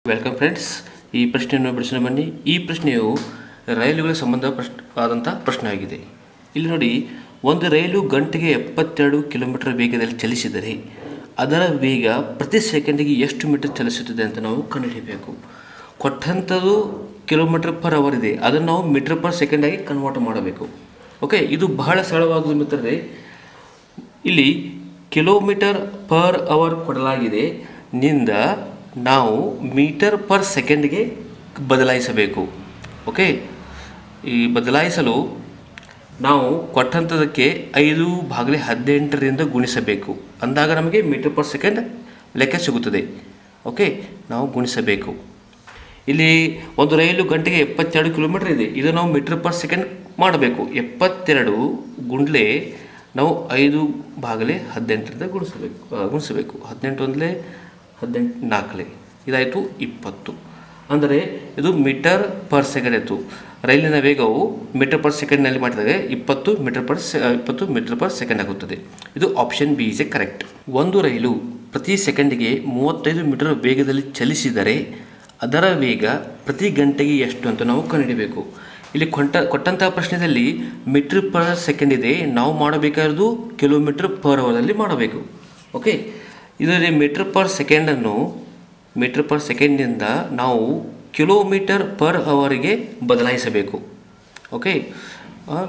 welcome friends ಈ ಪ್ರಶ್ನೆಯನ್ನು ಬಿಡಿಸೋಣ ಬನ್ನಿ ಈ ಪ್ರಶ್ನೆಯು ರೈಲುಗಳ ಸಂಬಂಧ ಪ್ರಶ್ನ ಆದಂಥ ಪ್ರಶ್ನೆ ಆಗಿದೆ ಇಲ್ಲಿ ನೋಡಿ ಒಂದು ರೈಲು ಗಂಟೆಗೆ ಎಪ್ಪತ್ತೆರಡು ಕಿಲೋಮೀಟರ್ ವೇಗದಲ್ಲಿ ಚಲಿಸಿದರೆ ಅದರ ವೇಗ ಪ್ರತಿ ಸೆಕೆಂಡಿಗೆ ಎಷ್ಟು ಮೀಟರ್ ಚಲಿಸುತ್ತದೆ ಅಂತ ನಾವು ಕಂಡುಹಿಡಿಯಬೇಕು ಕೊಟ್ಟಂಥದ್ದು ಕಿಲೋಮೀಟರ್ ಪರ್ ಅವರ್ ಇದೆ ಅದನ್ನು ನಾವು ಮೀಟರ್ ಪರ್ ಸೆಕೆಂಡಾಗಿ ಕನ್ವರ್ಟ್ ಮಾಡಬೇಕು ಓಕೆ ಇದು ಬಹಳ ಸರಳವಾಗುವುದು ಮಿತ್ರರೇ ಇಲ್ಲಿ ಕಿಲೋಮೀಟರ್ ಪರ್ ಅವರ್ ಕೊಡಲಾಗಿದೆ ನಿಂದ ನಾವು ಮೀಟರ್ ಪರ್ ಸೆಕೆಂಡ್ಗೆ ಬದಲಾಯಿಸಬೇಕು ಓಕೆ ಈ ಬದಲಾಯಿಸಲು ನಾವು ಕೊಟ್ಟಂಥದಕ್ಕೆ ಐದು ಭಾಗಲೆ ಹದಿನೆಂಟರಿಂದ ಗುಣಿಸಬೇಕು ಅಂದಾಗ ನಮಗೆ ಮೀಟರ್ ಪರ್ ಸೆಕೆಂಡ್ ಲೆಕ್ಕ ಸಿಗುತ್ತದೆ ಓಕೆ ನಾವು ಗುಣಿಸಬೇಕು ಇಲ್ಲಿ ಒಂದು ರೈಲು ಗಂಟೆಗೆ ಎಪ್ಪತ್ತೆರಡು ಕಿಲೋಮೀಟರ್ ಇದೆ ಇದು ನಾವು ಮೀಟರ್ ಪರ್ ಸೆಕೆಂಡ್ ಮಾಡಬೇಕು ಎಪ್ಪತ್ತೆರಡು ಗುಂಡ್ಲೆ ನಾವು ಐದು ಭಾಗಲೆ ಹದಿನೆಂಟರಿಂದ ಗುಣಿಸಬೇಕು ಆ, ಗುಣಿಸಬೇಕು ಹದಿನೆಂಟು ಒಂದಲೇ ಹದಿನೆಂಟು ನಾಲ್ಕಲೆ ಇದಾಯಿತು ಇಪ್ಪತ್ತು ಅಂದರೆ ಇದು ಮೀಟರ್ ಪರ್ ಸೆಕೆಂಡ್ ಆಯಿತು ರೈಲಿನ ವೇಗವು ಮೀಟರ್ ಪರ್ ಸೆಕೆಂಡ್ನಲ್ಲಿ ಮಾಡಿದಾಗ ಇಪ್ಪತ್ತು ಮೀಟರ್ ಪರ್ ಸೆ ಇಪ್ಪತ್ತು ಮೀಟರ್ ಪರ್ ಸೆಕೆಂಡ್ ಆಗುತ್ತದೆ ಇದು option B is a correct ಒಂದು ರೈಲು ಪ್ರತಿ ಸೆಕೆಂಡಿಗೆ ಮೂವತ್ತೈದು ಮೀಟರ್ ವೇಗದಲ್ಲಿ ಚಲಿಸಿದರೆ ಅದರ ವೇಗ ಪ್ರತಿ ಗಂಟೆಗೆ ಎಷ್ಟು ಅಂತ ನಾವು ಕಂಡುಹಿಡಬೇಕು ಇಲ್ಲಿ ಕೊಟ್ಟ ಕೊಟ್ಟಂತಹ ಪ್ರಶ್ನೆಯಲ್ಲಿ ಮೀಟರ್ ಪರ್ ಸೆಕೆಂಡ್ ಇದೆ ನಾವು ಮಾಡಬೇಕಾಗಿರೋದು ಕಿಲೋಮೀಟರ್ ಪರ್ ಅವರಲ್ಲಿ ಮಾಡಬೇಕು ಓಕೆ ಇದರಲ್ಲಿ ಮೀಟರ್ ಪರ್ ಸೆಕೆಂಡನ್ನು ಮೀಟರ್ ಪರ್ ಸೆಕೆಂಡ್ನಿಂದ ನಾವು ಕಿಲೋಮೀಟರ್ ಪರ್ ಅವರಿಗೆ ಬದಲಾಯಿಸಬೇಕು ಓಕೆ ಆ,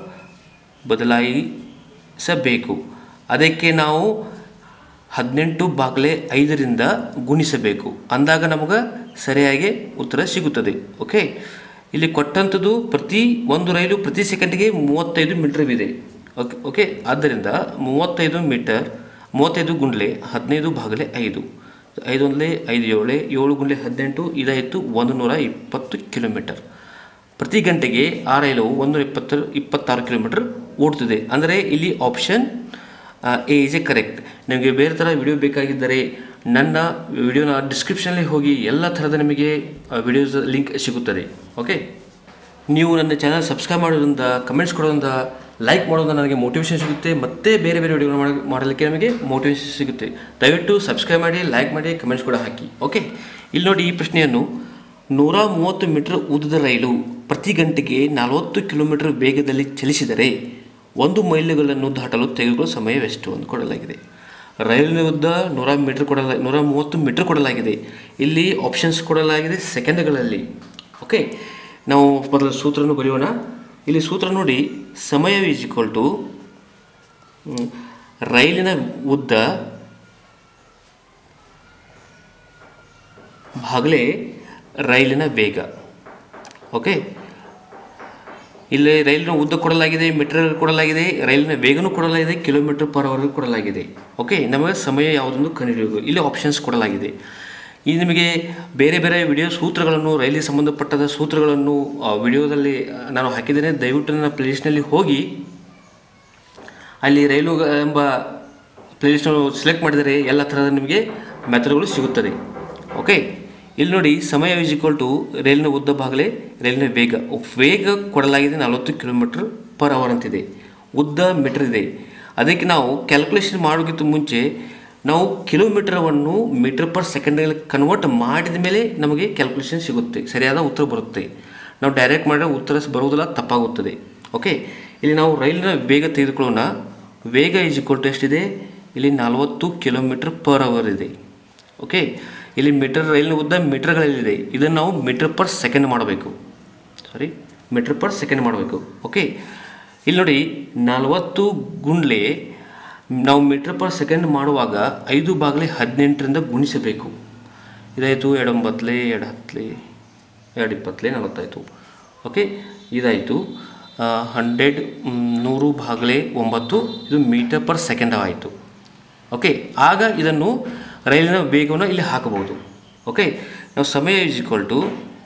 ಬದಲಾಯಿಸಬೇಕು ಅದಕ್ಕೆ ನಾವು ಹದಿನೆಂಟು ಬಾಗ್ಲೆ ಐದರಿಂದ ಗುಣಿಸಬೇಕು ಅಂದಾಗ ನಮಗೆ ಸರಿಯಾಗಿ ಉತ್ತರ ಸಿಗುತ್ತದೆ ಓಕೆ ಇಲ್ಲಿ ಕೊಟ್ಟಂಥದ್ದು ಪ್ರತಿ ಒಂದು ರೈಲು ಪ್ರತಿ ಸೆಕೆಂಡಿಗೆ ಮೂವತ್ತೈದು ಮೀಟರ್ ಇದೆ ಓಕೆ ಓಕೆ ಆದ್ದರಿಂದ ಮೂವತ್ತೈದು ಮೀಟರ್ ಮೂವತ್ತೈದು ಗುಂಡ್ಲೆ ಹದಿನೈದು ಭಾಗಲೆ ಐದು ಐದು ಒಂದಲೇ ಐದು ಏಳೆ ಏಳು ಗುಂಡ್ಲೆ ಹದಿನೆಂಟು ಇದಾಯಿತು ಒಂದು ನೂರ ಇಪ್ಪತ್ತು ಕಿಲೋಮೀಟರ್ ಪ್ರತಿ ಗಂಟೆಗೆ ಆ ರೈಲು ಒಂದು ಇಪ್ಪತ್ತು ಇಪ್ಪತ್ತಾರು ಕಿಲೋಮೀಟರ್ ಓಡ್ತಿದೆ ಅಂದರೆ ಇಲ್ಲಿ option A is a correct ನಿಮಗೆ ಬೇರೆ ಥರ ವಿಡಿಯೋ ಬೇಕಾಗಿದ್ದರೆ ನನ್ನ ವಿಡಿಯೋನ ಡಿಸ್ಕ್ರಿಪ್ಷನಲ್ಲಿ ಹೋಗಿ ಎಲ್ಲ ಥರದ ನಿಮಗೆ ವಿಡಿಯೋಸ್ ಲಿಂಕ್ ಸಿಗುತ್ತದೆ ಓಕೆ ನೀವು ನನ್ನ ಚಾನಲ್ ಸಬ್ಸ್ಕ್ರೈಬ್ ಮಾಡೋದ್ರಿಂದ ಕಮೆಂಟ್ಸ್ ಕೊಡೋದ್ರಿಂದ ಲೈಕ್ ಮಾಡೋದ್ರಿಂದ ನನಗೆ ಮೋಟಿವೇಶನ್ ಸಿಗುತ್ತೆ ಮತ್ತೆ ಬೇರೆ ಬೇರೆ ವಿಡಿಯೋ ಮಾಡಲಿಕ್ಕೆ ನಮಗೆ ಮೋಟಿವೇಶನ್ ಸಿಗುತ್ತೆ ದಯವಿಟ್ಟು ಸಬ್ಸ್ಕ್ರೈಬ್ ಮಾಡಿ ಲೈಕ್ ಮಾಡಿ ಕಮೆಂಟ್ಸ್ ಕೂಡ ಹಾಕಿ ಓಕೆ ಇಲ್ಲಿ ನೋಡಿ ಈ ಪ್ರಶ್ನೆಯನ್ನು ನೂರ ಮೂವತ್ತು ಮೀಟರ್ ಉದ್ದದ ರೈಲು ಪ್ರತಿ ಗಂಟೆಗೆ ನಲವತ್ತು ಕಿಲೋಮೀಟರ್ ವೇಗದಲ್ಲಿ ಚಲಿಸಿದರೆ ಒಂದು ಮೈಲುಗಳನ್ನು ದಾಟಲು ತೆಗೆದುಕೊಳ್ಳುವ ಸಮಯವೆಷ್ಟು ಅಂತ ಕೊಡಲಾಗಿದೆ ರೈಲಿನ ಉದ್ದ ನೂರ ಮೀಟರ್ ಕೊಡಲ ನೂರ ಮೂವತ್ತು ಮೀಟರ್ ಕೊಡಲಾಗಿದೆ ಇಲ್ಲಿ ಆಪ್ಷನ್ಸ್ ಕೊಡಲಾಗಿದೆ ಸೆಕೆಂಡ್ಗಳಲ್ಲಿ ಓಕೆ ನಾವು ಮೊದಲು ಸೂತ್ರವನ್ನು ಬರೆಯೋಣ ಇಲ್ಲಿ ಸೂತ್ರ ನೋಡಿ ಸಮಯ ಈಸ್ ಈಕ್ವಲ್ ಟು ರೈಲಿನ ಉದ್ದ ಭಾಗಲೇ ರೈಲಿನ ವೇಗ ಓಕೆ ಇಲ್ಲಿ ರೈಲಿನ ಉದ್ದ ಕೊಡಲಾಗಿದೆ ಮೀಟರ್ ಕೊಡಲಾಗಿದೆ ರೈಲಿನ ವೇಗನೂ ಕೊಡಲಾಗಿದೆ ಕಿಲೋಮೀಟರ್ ಪರ್ ಅವರ್ ಕೊಡಲಾಗಿದೆ ಓಕೆ ನಮಗೆ ಸಮಯ ಯಾವುದೊಂದು ಕಂಡುಹಿಡಿಯಬೇಕು ಇಲ್ಲಿ ಆಪ್ಷನ್ಸ್ ಕೊಡಲಾಗಿದೆ ಈ ನಿಮಗೆ ಬೇರೆ ಬೇರೆ ವಿಡಿಯೋ ಸೂತ್ರಗಳನ್ನು ರೈಲಿಗೆ ಸಂಬಂಧಪಟ್ಟದ ಸೂತ್ರಗಳನ್ನು ಆ ವಿಡಿಯೋದಲ್ಲಿ ನಾನು ಹಾಕಿದ್ದೇನೆ ದಯವಿಟ್ಟು ನನ್ನ ಪ್ಲೇಲಿಸ್ಟ್ನಲ್ಲಿ ಹೋಗಿ ಅಲ್ಲಿ ರೈಲು ಎಂಬ ಪ್ಲೇಲಿಸ್ಟನ್ನು ಸೆಲೆಕ್ಟ್ ಮಾಡಿದರೆ ಎಲ್ಲ ಥರದ ನಿಮಗೆ ಮೆಥಡ್ಗಳು ಸಿಗುತ್ತದೆ ಓಕೆ ಇಲ್ಲಿ ನೋಡಿ ಸಮಯ ಈಸ್ ಈಕ್ವಲ್ ಟು ರೈಲಿನ ಉದ್ದ ಭಾಗಲೇ ರೈಲಿನ ವೇಗ ವೇಗ ಕೊಡಲಾಗಿದೆ ನಲವತ್ತು ಕಿಲೋಮೀಟರ್ ಪರ್ ಅವರ್ ಅಂತಿದೆ ಉದ್ದ ಮೀಟರ್ ಇದೆ ಅದಕ್ಕೆ ನಾವು ಕ್ಯಾಲ್ಕುಲೇಷನ್ ಮಾಡೋಕ್ಕಿಂತ ಮುಂಚೆ ನಾವು ಕಿಲೋಮೀಟರವನ್ನು ಮೀಟರ್ ಪರ್ ಸೆಕೆಂಡ್ಗೆ ಕನ್ವರ್ಟ್ ಮಾಡಿದ ಮೇಲೆ ನಮಗೆ ಕ್ಯಾಲ್ಕುಲೇಷನ್ ಸಿಗುತ್ತೆ ಸರಿಯಾದ ಉತ್ತರ ಬರುತ್ತೆ ನಾವು ಡೈರೆಕ್ಟ್ ಮಾಡಿದ್ರೆ ಉತ್ತರ ಬರುವುದಿಲ್ಲ ತಪ್ಪಾಗುತ್ತದೆ ಓಕೆ ಇಲ್ಲಿ ನಾವು ರೈಲಿನ ವೇಗ ತೆಗೆದುಕೊಳ್ಳೋಣ ವೇಗ ಈಸ್ ಈಕ್ವಲ್ ಟು ಎಷ್ಟಿದೆ ಇಲ್ಲಿ ನಲವತ್ತು ಕಿಲೋಮೀಟರ್ ಪರ್ ಅವರ್ ಇದೆ ಓಕೆ ಇಲ್ಲಿ ಮೀಟರ್ ರೈಲಿನ ಉದ್ದ ಮೀಟರ್ಗಳಲ್ಲಿದೆ ಇದನ್ನು ನಾವು ಮೀಟರ್ ಪರ್ ಸೆಕೆಂಡ್ ಮಾಡಬೇಕು ಸಾರಿ ಮೀಟರ್ ಪರ್ ಸೆಕೆಂಡ್ ಮಾಡಬೇಕು ಓಕೆ ಇಲ್ಲಿ ನೋಡಿ ನಲವತ್ತು ಗುಂಡ್ಲೆ ನಾವು ಮೀಟರ್ ಪರ್ ಸೆಕೆಂಡ್ ಮಾಡುವಾಗ ಐದು ಬಾಗಲೇ ಹದಿನೆಂಟರಿಂದ ಗುಣಿಸಬೇಕು ಇದಾಯಿತು ಎರಡು ಒಂಬತ್ತಲೆ ಎರಡು ಹತ್ತಲೆ ಎರಡು ಇಪ್ಪತ್ತಲೆ ನಲವತ್ತಾಯಿತು ಓಕೆ ಇದಾಯಿತು ಹಂಡ್ರೆಡ್ ನೂರು ಭಾಗಲೇ ಒಂಬತ್ತು ಇದು ಮೀಟರ್ ಪರ್ ಸೆಕೆಂಡ್ ಆಯಿತು ಓಕೆ ಆಗ ಇದನ್ನು ರೈಲಿನ ವೇಗವನ್ನು ಇಲ್ಲಿ ಹಾಕಬಹುದು ಓಕೆ ನಾವು ಸಮಯ ಈಸ್ ಈಕ್ವಲ್ ಟು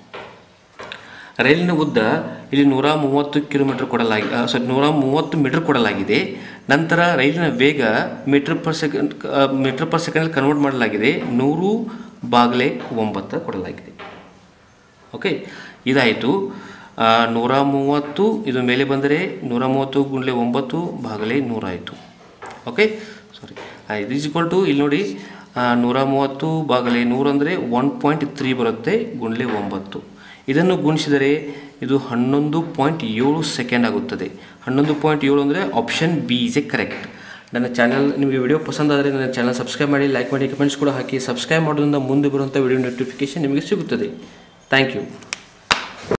ರೈಲಿನ ಉದ್ದ ಇಲ್ಲಿ ನೂರ ಮೂವತ್ತು ಕಿಲೋಮೀಟರ್ ಕೊಡಲಾಗಿ ಸಾರಿ ನೂರ ಮೂವತ್ತು ಮೀಟರ್ ಕೊಡಲಾಗಿದೆ ನಂತರ ರೈಲಿನ ವೇಗ meter per second meter per second convert ಮಾಡಲಾಗಿದೆ ನೂರು ಬಾಗಲೇ ಒಂಬತ್ತು ಕೊಡಲಾಗಿದೆ ಓಕೆ ಇದಾಯಿತು ಆ, ನೂರ ಮೂವತ್ತು ಇದು ಮೇಲೆ ಬಂದರೆ ನೂರ ಮೂವತ್ತು ಗುಂಡ್ಲೆ ಒಂಬತ್ತು ಭಾಗಲೇ ನೂರಾಯಿತು ಓಕೆ ಸಾರಿ ಇದು ಈಸ್ ಈಕ್ವಲ್ ಟು ಇಲ್ಲಿ ನೋಡಿ ಆ, ನೂರ ಮೂವತ್ತು ಬಾಗಲೆ ನೂರು ಅಂದರೆ ಒನ್ ಪಾಯಿಂಟ್ ತ್ರೀ ಬರುತ್ತೆ ಗುಂಡ್ಲೆ ಒಂಬತ್ತು ಇದನ್ನು ಗುಣಿಸಿದರೆ ಇದು ಹನ್ನೊಂದು ಪಾಯಿಂಟ್ ಏಳು ಸೆಕೆಂಡ್ ಆಗುತ್ತದೆ ಹನ್ನೊಂದು ಪಾಯಿಂಟ್ ಏಳು ಅಂದರೆ option B is a correct ನನ್ನ ಚಾನಲ್ ನಿಮಗೆ ವಿಡಿಯೋ ಪಸಂದ್ ಆದರೆ ನನ್ನ ಚಾನಲ್ ಸಬ್ಸ್ಕ್ರೈಬ್ ಮಾಡಿ ಲೈಕ್ ಮಾಡಿ ಕಮೆಂಟ್ಸ್ ಕೂಡ ಹಾಕಿ ಸಬ್ಸ್ಕ್ರೈಬ್ ಮಾಡೋದ್ರಿಂದ ಮುಂದೆ ಬರುವಂಥ ವಿಡಿಯೋ ನೋಟಿಫಿಕೇಶನ್ ನಿಮಗೆ ಸಿಗುತ್ತದೆ ಥ್ಯಾಂಕ್ ಯು